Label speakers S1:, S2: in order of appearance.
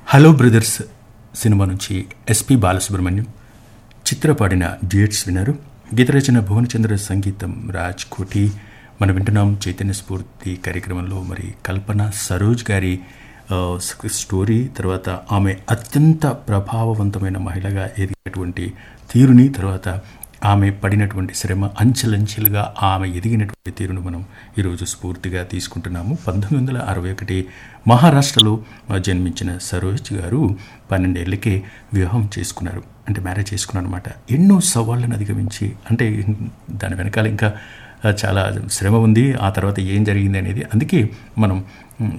S1: hello brothers సినిమా నుంచి SP Balasubrahmanyam Chitra పాడిన డ్యూయట్స్ విన్నారు గీతరచన భువనచంద్ర సంగీతం రాజ్ కోటి మనం వింటున్నాం చైతన్య స్ఫూర్తి కార్యక్రమంలో మరి కల్పన సరోజ్ గారి ఆ, స్టోరీ తర్వాత ఆమె అత్యంత ప్రభావవంతమైన మహిళగా ఎదిగినటువంటి తీరుని తర్వాత ఆమె పడినటువంటి శ్రమ అంచెలంచెలుగా ఆమె ఎదిగినటువంటి తీరును మనం ఈరోజు స్ఫూర్తిగా తీసుకుంటున్నాము పంతొమ్మిది వందల అరవై ఒకటి మహారాష్ట్రలో ఆ, జన్మించిన సరోజ్ గారు పన్నెండేళ్లకే వివాహం చేసుకున్నారు అంటే మ్యారేజ్ చేసుకున్నారు అనమాట ఎన్నో సవాళ్ళను అధిగమించి అంటే దాని వెనకాల ఇంకా ఆ, చాలా శ్రమ ఉంది ఆ తర్వాత ఏం జరిగింది అనేది అందుకే మనం మ్,